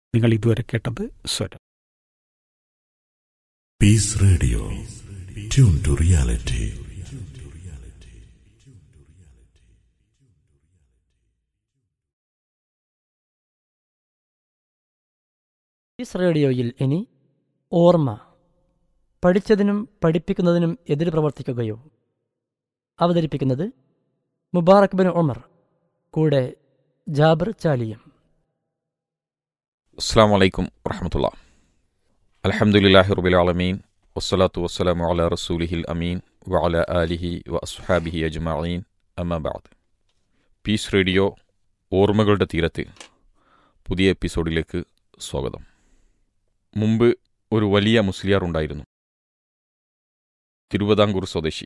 നിങ്ങൾ ഇതുവരെ കേട്ടത് സ്വരം peace radio tune to reality peace റേഡിയോയിൽ ഇനി ഓർമ്മ പഠിച്ചതിനും പഠിപ്പിക്കുന്നതിനും എതിര് പ്രവർത്തിക്കുകയോ അവതരിപ്പിക്കുന്നത് മുബാറക് ബിൻ ഉമർ കൂടെ ജാബർ ചാലിയം അസ്സാം വലൈക്കും വറഹമത്തുള്ള അലഹമുല്ലാഹി റുബിലാലമീൻ വസ്സലാത്തു വസ്സലാമു അല റസൂലിഹിൽ അമീൻ വഅല ആലിഹി വ അസ്ഹാബിഹി അജ്മഈൻ അമ്മബാദ് പീസ് റേഡിയോ ഓർമ്മകളുടെ തീരത്ത് പുതിയ എപ്പിസോഡിലേക്ക് സ്വാഗതം മുമ്പ് ഒരു വലിയ മുസ്ലിയാർ ഉണ്ടായിരുന്നു തിരുവിതാംകൂർ സ്വദേശി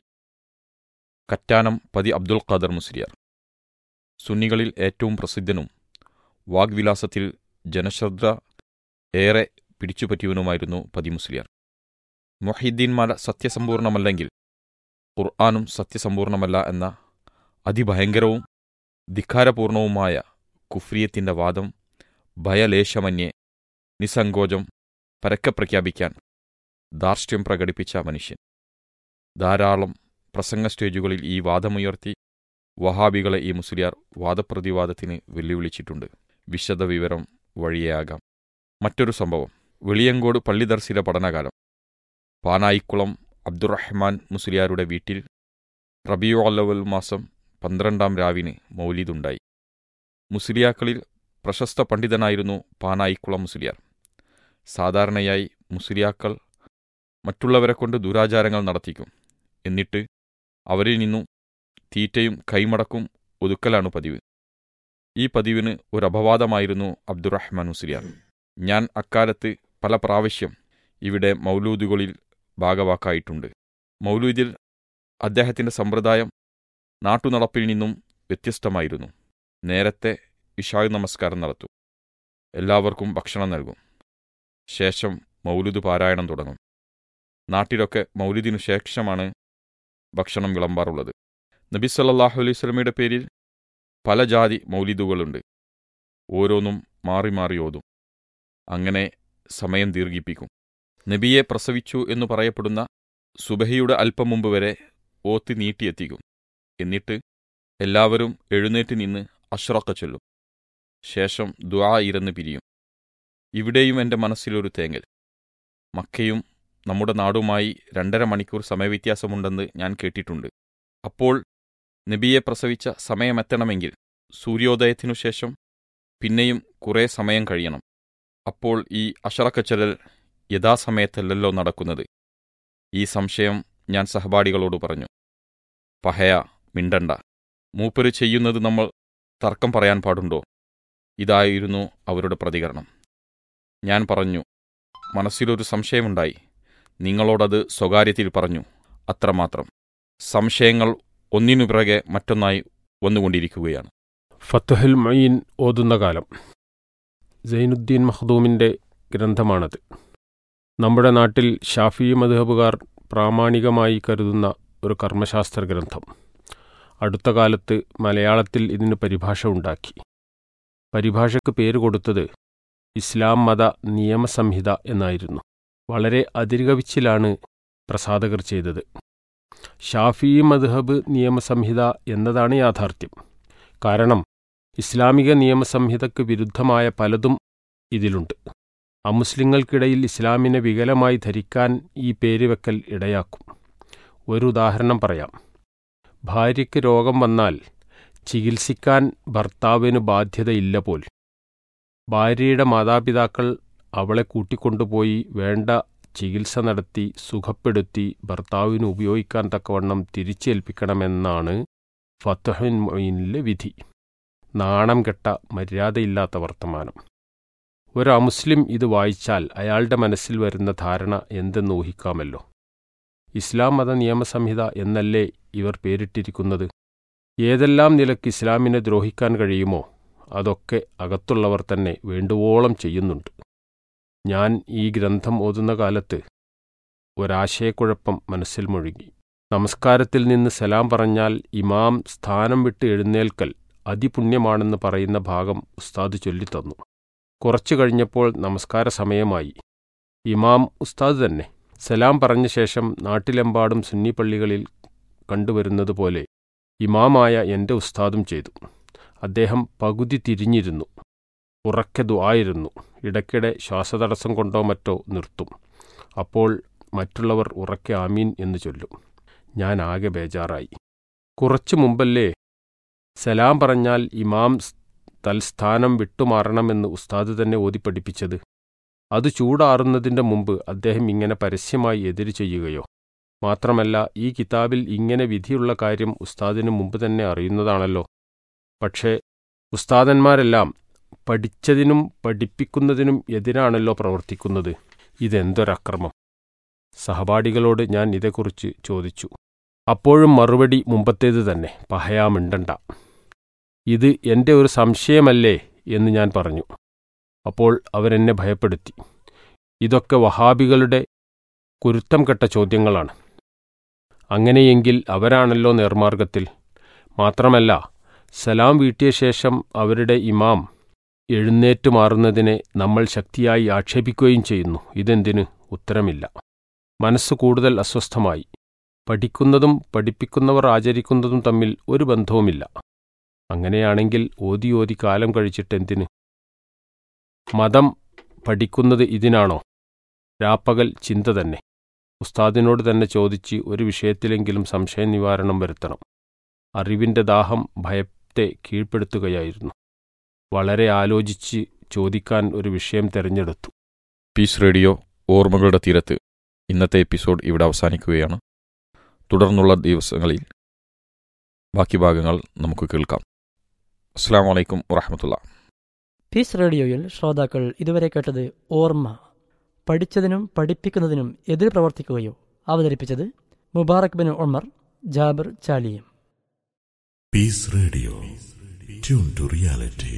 കറ്റാനം പതി അബ്ദുൽ ഖാദർ മുസ്ലിയാർ സുന്നികളിൽ ഏറ്റവും പ്രസിദ്ധനും വാഗ്വിലാസത്തിൽ ജനശ്രദ്ധ ഏറെ പിടിച്ചുപറ്റിയവനുമായിരുന്നു പതി മുസ്ലിയാർ മൊഹീദ്ദീൻമാല സത്യസമ്പൂർണമല്ലെങ്കിൽ ഖുർആാനും സത്യസമ്പൂർണമല്ല എന്ന അതിഭയങ്കരവും ധിക്കാരപൂർണവുമായ കുഫ്രിയത്തിന്റെ വാദം ഭയലേശമന്യേ നിസ്സങ്കോചം പരക്കെ പ്രഖ്യാപിക്കാൻ ധാർഷ്ട്യം പ്രകടിപ്പിച്ച മനുഷ്യൻ ധാരാളം പ്രസംഗ സ്റ്റേജുകളിൽ ഈ വാദമുയർത്തി വഹാബികളെ ഈ മുസ്ലിയാർ വാദപ്രതിവാദത്തിന് വെല്ലുവിളിച്ചിട്ടുണ്ട് വിശദവിവരം വഴിയേയാകാം മറ്റൊരു സംഭവം വെളിയങ്കോട് പള്ളിദർശിലെ പഠനകാലം പാനായിക്കുളം അബ്ദുറഹ്മാൻ മുസ്ലിയാരുടെ വീട്ടിൽ റബിയു അല്ലവൽ മാസം പന്ത്രണ്ടാം രാവിന് മൗലിദുണ്ടായി മുസ്ലിയാക്കളിൽ പ്രശസ്ത പണ്ഡിതനായിരുന്നു പാനായിക്കുളം മുസ്ലിയാർ സാധാരണയായി മുസ്ലിയാക്കൾ മറ്റുള്ളവരെ കൊണ്ട് ദുരാചാരങ്ങൾ നടത്തിക്കും എന്നിട്ട് അവരിൽ നിന്നും തീറ്റയും കൈമടക്കും ഒതുക്കലാണ് പതിവ് ഈ പതിവിന് ഒരു അപവാദമായിരുന്നു അബ്ദുറഹ്മാൻ മുസ്ലിയാർ ഞാൻ അക്കാലത്ത് പല പ്രാവശ്യം ഇവിടെ മൗലൂദുകളിൽ ഭാഗവാക്കായിട്ടുണ്ട് മൗലൂദിൽ അദ്ദേഹത്തിന്റെ സമ്പ്രദായം നാട്ടുനടപ്പിൽ നിന്നും വ്യത്യസ്തമായിരുന്നു നേരത്തെ ഇഷായു നമസ്കാരം നടത്തും എല്ലാവർക്കും ഭക്ഷണം നൽകും ശേഷം മൗലുദ് പാരായണം തുടങ്ങും നാട്ടിലൊക്കെ മൗലുദിനു ശേഷമാണ് ഭക്ഷണം വിളമ്പാറുള്ളത് നബി സല്ലാഹു അലൈഹി സ്വലമയുടെ പേരിൽ പല ജാതി മൗലിദുകളുണ്ട് ഓരോന്നും മാറി മാറി ഓതും അങ്ങനെ സമയം ദീർഘിപ്പിക്കും നബിയെ പ്രസവിച്ചു എന്നു പറയപ്പെടുന്ന സുബഹിയുടെ അല്പം മുമ്പ് വരെ ഓത്ത് നീട്ടിയെത്തിക്കും എന്നിട്ട് എല്ലാവരും എഴുന്നേറ്റ് നിന്ന് അഷ്റക്ക ചൊല്ലും ശേഷം ദ്വാ ഇരന്ന് പിരിയും ഇവിടെയും എൻ്റെ മനസ്സിലൊരു തേങ്ങൽ മക്കയും നമ്മുടെ നാടുമായി രണ്ടര മണിക്കൂർ സമയവ്യത്യാസമുണ്ടെന്ന് ഞാൻ കേട്ടിട്ടുണ്ട് അപ്പോൾ നബിയെ പ്രസവിച്ച സമയമെത്തണമെങ്കിൽ സൂര്യോദയത്തിനു ശേഷം പിന്നെയും കുറേ സമയം കഴിയണം അപ്പോൾ ഈ അഷറക്കച്ചലൽ യഥാസമയത്തല്ലല്ലോ നടക്കുന്നത് ഈ സംശയം ഞാൻ സഹപാഠികളോട് പറഞ്ഞു പഹയ മിണ്ടണ്ട മൂപ്പര് ചെയ്യുന്നത് നമ്മൾ തർക്കം പറയാൻ പാടുണ്ടോ ഇതായിരുന്നു അവരുടെ പ്രതികരണം ഞാൻ പറഞ്ഞു മനസ്സിലൊരു സംശയമുണ്ടായി നിങ്ങളോടത് സ്വകാര്യത്തിൽ പറഞ്ഞു അത്രമാത്രം സംശയങ്ങൾ ഒന്നിനു പിറകെ മറ്റൊന്നായി വന്നുകൊണ്ടിരിക്കുകയാണ് ഫത്തുഹൽ മൊയ്ൻ ഓതുന്ന കാലം സൈനുദ്ദീൻ മഖ്ദൂമിൻ്റെ ഗ്രന്ഥമാണത് നമ്മുടെ നാട്ടിൽ ഷാഫി മധുഹബുകാർ പ്രാമാണികമായി കരുതുന്ന ഒരു കർമ്മശാസ്ത്ര ഗ്രന്ഥം അടുത്ത കാലത്ത് മലയാളത്തിൽ ഇതിന് പരിഭാഷ ഉണ്ടാക്കി പരിഭാഷയ്ക്ക് പേര് കൊടുത്തത് ഇസ്ലാം മത നിയമസംഹിത എന്നായിരുന്നു വളരെ അതിരുകവിച്ചിലാണ് പ്രസാധകർ ചെയ്തത് ഷാഫി മദ്ഹബ് നിയമസംഹിത എന്നതാണ് യാഥാർത്ഥ്യം കാരണം ഇസ്ലാമിക നിയമസംഹിതയ്ക്ക് വിരുദ്ധമായ പലതും ഇതിലുണ്ട് അമുസ്ലിങ്ങൾക്കിടയിൽ ഇസ്ലാമിനെ വികലമായി ധരിക്കാൻ ഈ പേര് വെക്കൽ ഇടയാക്കും ഒരു ഉദാഹരണം പറയാം ഭാര്യയ്ക്ക് രോഗം വന്നാൽ ചികിത്സിക്കാൻ ഭർത്താവിന് ബാധ്യതയില്ല പോൽ ഭാര്യയുടെ മാതാപിതാക്കൾ അവളെ കൂട്ടിക്കൊണ്ടുപോയി വേണ്ട ചികിത്സ നടത്തി സുഖപ്പെടുത്തി ഭർത്താവിന് ഉപയോഗിക്കാൻ തക്കവണ്ണം തിരിച്ചേൽപ്പിക്കണമെന്നാണ് ഫത്തുഹിൻ മൊയിനിലെ വിധി നാണം കെട്ട മര്യാദയില്ലാത്ത വർത്തമാനം ഒരു അമുസ്ലിം ഇത് വായിച്ചാൽ അയാളുടെ മനസ്സിൽ വരുന്ന ധാരണ എന്തെന്ന് ഊഹിക്കാമല്ലോ ഇസ്ലാം മത നിയമസംഹിത എന്നല്ലേ ഇവർ പേരിട്ടിരിക്കുന്നത് ഏതെല്ലാം നിലയ്ക്ക് ഇസ്ലാമിനെ ദ്രോഹിക്കാൻ കഴിയുമോ അതൊക്കെ അകത്തുള്ളവർ തന്നെ വേണ്ടുവോളം ചെയ്യുന്നുണ്ട് ഞാൻ ഈ ഗ്രന്ഥം ഓതുന്ന കാലത്ത് ഒരാശയക്കുഴപ്പം മനസ്സിൽ മുഴുകി നമസ്കാരത്തിൽ നിന്ന് സലാം പറഞ്ഞാൽ ഇമാം സ്ഥാനം വിട്ട് എഴുന്നേൽക്കൽ അതിപുണ്യമാണെന്ന് പറയുന്ന ഭാഗം ഉസ്താദ് ചൊല്ലിത്തന്നു കുറച്ചു കഴിഞ്ഞപ്പോൾ നമസ്കാര സമയമായി ഇമാം ഉസ്താദ് തന്നെ സലാം പറഞ്ഞ ശേഷം നാട്ടിലെമ്പാടും സുന്നി പള്ളികളിൽ കണ്ടുവരുന്നത് പോലെ ഇമാമായ എൻ്റെ ഉസ്താദും ചെയ്തു അദ്ദേഹം പകുതി തിരിഞ്ഞിരുന്നു ഉറക്കെ ദുആയിരുന്നു ഇടയ്ക്കിടെ ശ്വാസതടസ്സം കൊണ്ടോ മറ്റോ നിർത്തും അപ്പോൾ മറ്റുള്ളവർ ഉറക്കെ ആമീൻ എന്ന് ചൊല്ലും ഞാൻ ആകെ ബേജാറായി കുറച്ചു മുമ്പല്ലേ സലാം പറഞ്ഞാൽ ഇമാം സ് തൽസ്ഥാനം വിട്ടുമാറണമെന്ന് ഉസ്താദ് തന്നെ ഓതിപ്പഠിപ്പിച്ചത് അത് ചൂടാറുന്നതിൻ്റെ മുമ്പ് അദ്ദേഹം ഇങ്ങനെ പരസ്യമായി എതിര് ചെയ്യുകയോ മാത്രമല്ല ഈ കിതാബിൽ ഇങ്ങനെ വിധിയുള്ള കാര്യം ഉസ്താദിന് മുമ്പ് തന്നെ അറിയുന്നതാണല്ലോ പക്ഷേ ഉസ്താദന്മാരെല്ലാം പഠിച്ചതിനും പഠിപ്പിക്കുന്നതിനും എതിരാണല്ലോ പ്രവർത്തിക്കുന്നത് ഇതെന്തൊരക്രമം സഹപാഠികളോട് ഞാൻ ഇതേക്കുറിച്ച് ചോദിച്ചു അപ്പോഴും മറുപടി മുമ്പത്തേത് തന്നെ പഹയാമിണ്ടണ്ട ഇത് എൻ്റെ ഒരു സംശയമല്ലേ എന്ന് ഞാൻ പറഞ്ഞു അപ്പോൾ അവരെന്നെ ഭയപ്പെടുത്തി ഇതൊക്കെ വഹാബികളുടെ കുരുത്തം കെട്ട ചോദ്യങ്ങളാണ് അങ്ങനെയെങ്കിൽ അവരാണല്ലോ നേർമാർഗത്തിൽ മാത്രമല്ല സലാം വീട്ടിയ ശേഷം അവരുടെ ഇമാം എഴുന്നേറ്റ് മാറുന്നതിനെ നമ്മൾ ശക്തിയായി ആക്ഷേപിക്കുകയും ചെയ്യുന്നു ഇതെന്തിന് ഉത്തരമില്ല മനസ്സ് കൂടുതൽ അസ്വസ്ഥമായി പഠിക്കുന്നതും പഠിപ്പിക്കുന്നവർ ആചരിക്കുന്നതും തമ്മിൽ ഒരു ബന്ധവുമില്ല അങ്ങനെയാണെങ്കിൽ ഓതി ഓതി കാലം കഴിച്ചിട്ടെന്തിന് മതം പഠിക്കുന്നത് ഇതിനാണോ രാപ്പകൽ ചിന്ത തന്നെ ഉസ്താദിനോട് തന്നെ ചോദിച്ച് ഒരു വിഷയത്തിലെങ്കിലും സംശയ നിവാരണം വരുത്തണം അറിവിന്റെ ദാഹം ഭയത്തെ കീഴ്പ്പെടുത്തുകയായിരുന്നു വളരെ ആലോചിച്ച് ചോദിക്കാൻ ഒരു വിഷയം തിരഞ്ഞെടുത്തു പീസ് റേഡിയോ ഓർമ്മകളുടെ തീരത്ത് ഇന്നത്തെ എപ്പിസോഡ് ഇവിടെ അവസാനിക്കുകയാണ് തുടർന്നുള്ള ദിവസങ്ങളിൽ ബാക്കി ഭാഗങ്ങൾ നമുക്ക് കേൾക്കാം അസ്സാം വലൈക്കും വറഹമത്തുള്ള പീസ് റേഡിയോയിൽ ശ്രോതാക്കൾ ഇതുവരെ കേട്ടത് ഓർമ്മ പഠിച്ചതിനും പഠിപ്പിക്കുന്നതിനും എതിർ പ്രവർത്തിക്കുകയോ അവതരിപ്പിച്ചത് Mubarak bin Umar Jabir Chaliyam Peace Radio. Tune to reality.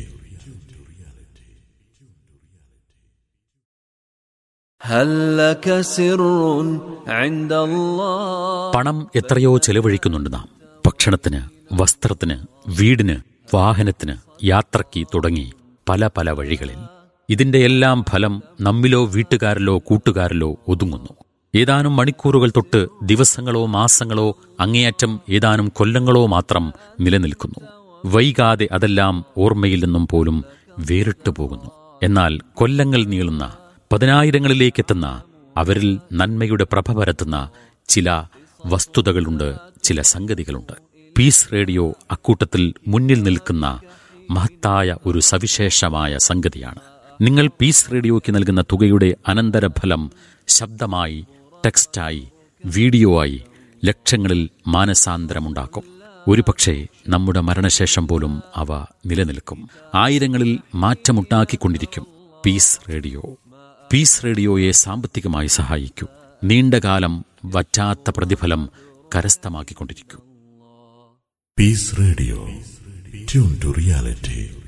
هل لك سر عند الله പണം എത്രയോ ചെലവഴിക്കുന്നുണ്ട് നാം ഭക്ഷണത്തിന് വസ്ത്രത്തിന് വീടിന് വാഹനത്തിന് യാത്രയ്ക്ക് തുടങ്ങി പല പല വഴികളിൽ ഇതിന്റെ എല്ലാം ഫലം നമ്മിലോ വീട്ടുകാരിലോ കൂട്ടുകാരിലോ ഒതുങ്ങുന്നു ഏതാനും മണിക്കൂറുകൾ തൊട്ട് ദിവസങ്ങളോ മാസങ്ങളോ അങ്ങേയറ്റം ഏതാനും കൊല്ലങ്ങളോ മാത്രം നിലനിൽക്കുന്നു വൈകാതെ അതെല്ലാം ഓർമ്മയിൽ നിന്നും പോലും വേറിട്ടു പോകുന്നു എന്നാൽ കൊല്ലങ്ങൾ നീളുന്ന പതിനായിരങ്ങളിലേക്കെത്തുന്ന അവരിൽ നന്മയുടെ പ്രഭ പരത്തുന്ന ചില വസ്തുതകളുണ്ട് ചില സംഗതികളുണ്ട് പീസ് റേഡിയോ അക്കൂട്ടത്തിൽ മുന്നിൽ നിൽക്കുന്ന മഹത്തായ ഒരു സവിശേഷമായ സംഗതിയാണ് നിങ്ങൾ പീസ് റേഡിയോയ്ക്ക് നൽകുന്ന തുകയുടെ അനന്തരഫലം ശബ്ദമായി ടെക്സ്റ്റായി വീഡിയോ ആയി ലക്ഷങ്ങളിൽ മാനസാന്തരമുണ്ടാക്കും ഒരുപക്ഷെ നമ്മുടെ മരണശേഷം പോലും അവ നിലനിൽക്കും ആയിരങ്ങളിൽ മാറ്റമുണ്ടാക്കിക്കൊണ്ടിരിക്കും പീസ് റേഡിയോ പീസ് റേഡിയോയെ സാമ്പത്തികമായി സഹായിക്കൂ നീണ്ടകാലം വറ്റാത്ത പ്രതിഫലം കരസ്ഥമാക്കിക്കൊണ്ടിരിക്കൂ Peace Radio. Tune to reality.